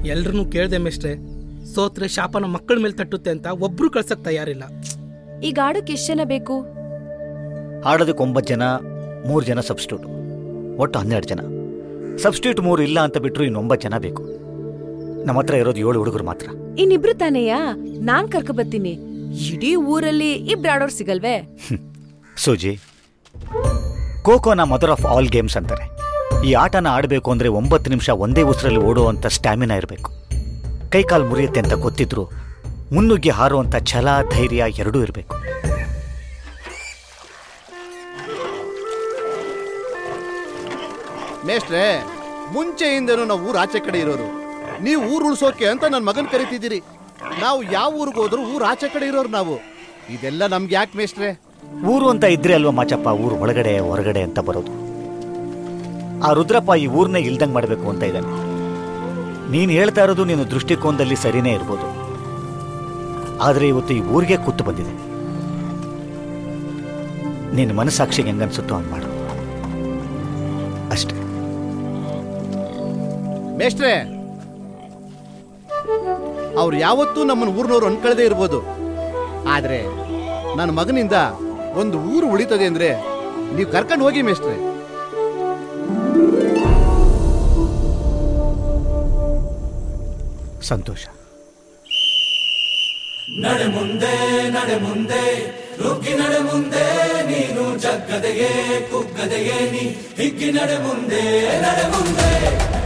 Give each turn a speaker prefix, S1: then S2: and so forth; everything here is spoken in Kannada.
S1: ಎಲ್ರನ್ನೂ ಕೇಳ್ದೆ ಮೇಷ್ಟ್ರೆ ಸೋತ್ರೆ ಶಾಪನ ಮಕ್ಕಳ ಮೇಲೆ ತಟ್ಟುತ್ತೆ ಅಂತ ಒಬ್ರು ಕಳ್ಸಕ್ ತಯಾರಿಲ್ಲ
S2: ಈಗ ಆಡೋಕೆ ಎಷ್ಟು ಜನ ಬೇಕು
S3: ಆಡೋದಕ್ಕೆ ಒಂಬತ್ತು ಜನ ಮೂರು ಜನ ಸಬ್ಸ್ಟ್ಯೂಟ್ ಒಟ್ಟು ಹನ್ನೆರಡು ಜನ ಸಬ್ಸ್ಟ್ಯೂಟ್ ಮೂರು ಇಲ್ಲ ಅಂತ ಬಿಟ್ಟರು ಇನ್ನು ಒಂಬತ್ತು ಜನ ಬೇಕು ನಮ್ಮ ಹತ್ರ ಇರೋದು ಏಳು ಹುಡುಗರು ಮಾತ್ರ
S2: ಇನ್ನಿಬ್ರು ತಾನೆಯಾ ನಾನ್ ಕರ್ಕ ಬರ್ತೀನಿ ಇಡೀ ಊರಲ್ಲಿ ಇಬ್ರು ಆಡೋರ್ ಸಿಗಲ್ವೇ
S3: ಸೂಜಿ ಖೋಖೋನ ಮದರ್ ಆಫ್ ಆಲ್ ಗೇಮ್ಸ್ ಅಂತಾರೆ ಈ ಆಟನ ಆಡಬೇಕು ಅಂದರೆ ಒಂಬತ್ತು ನಿಮಿಷ ಒಂದೇ ಉಸಿರಲ್ಲಿ ಓಡುವಂಥ ಸ್ಟ್ಯಾಮಿನಾ ಇರಬೇಕು ಕೈಕಾಲು ಮುರಿಯುತ್ತೆ ಅಂತ ಗೊತ್ತಿದ್ರು ಮುನ್ನುಗ್ಗಿ ಹಾರುವಂಥ ಛಲ ಧೈರ್ಯ ಎರಡೂ ಇರಬೇಕು
S4: ಮೇಷ್ಟ್ರೆ ಮುಂಚೆಯಿಂದನೂ ನಾವು ಊರ್ ಆಚೆ ಕಡೆ ಇರೋರು ನೀವು ಊರು ಉಳ್ಸೋಕೆ ಅಂತ ನನ್ನ ಮಗನ್ ಕರಿತಿದ್ದೀರಿ ನಾವು ಯಾವ ಊರಿಗೆ ಹೋದ್ರು ಊರ್ ಆಚೆ ಕಡೆ ಇರೋರು ನಾವು ಇದೆಲ್ಲ ನಮ್ಗೆ ಯಾಕೆ ಮೇಷ್ಟ್ರೆ
S3: ಊರು ಅಂತ ಇದ್ರೆ ಅಲ್ವಾ ಮಾಚಪ್ಪ ಊರು ಒಳಗಡೆ ಹೊರಗಡೆ ಅಂತ ಬರೋದು ಆ ರುದ್ರಪ್ಪ ಈ ಊರನ್ನೇ ಇಲ್ದಂಗೆ ಮಾಡಬೇಕು ಅಂತ ಇದ್ದಾನೆ ನೀನು ಹೇಳ್ತಾ ಇರೋದು ನಿನ್ನ ದೃಷ್ಟಿಕೋನದಲ್ಲಿ ಸರಿನೇ ಇರ್ಬೋದು ಆದರೆ ಇವತ್ತು ಈ ಊರಿಗೆ ಕೂತು ಬಂದಿದೆ ನಿನ್ನ ಮನಸ್ಸಾಕ್ಷಿಗೆ ಹೆಂಗನ್ಸುತ್ತೋ ಹಂಗೆ ಮಾಡು ಅಷ್ಟೇ
S4: ಮೇಷ್ಟ್ರೆ ಅವ್ರು ಯಾವತ್ತೂ ನಮ್ಮನ್ನ ಊರ್ನವ್ರು ಅನ್ಕೊಳ್ಳದೆ ಇರ್ಬೋದು ಆದ್ರೆ ನನ್ನ ಮಗನಿಂದ ಒಂದು ಊರು ಉಳಿತದೆ ಅಂದ್ರೆ ನೀವು ಕರ್ಕೊಂಡು ಹೋಗಿ ಮೇಷ್ಟ್ರೆ
S3: ಸಂತೋಷ
S5: ನಡೆ ಮುಂದೆ ನಡೆ ಮುಂದೆ ನುಗ್ಗಿ ನಡೆ ಮುಂದೆ ನೀನು ಜಗ್ಗದೆಯೇ ಕುಗ್ಗದೆಯೇ ನೀ ಹಿಗ್ಗಿ ನಡೆ ಮುಂದೆ ನಡೆ ಮುಂದೆ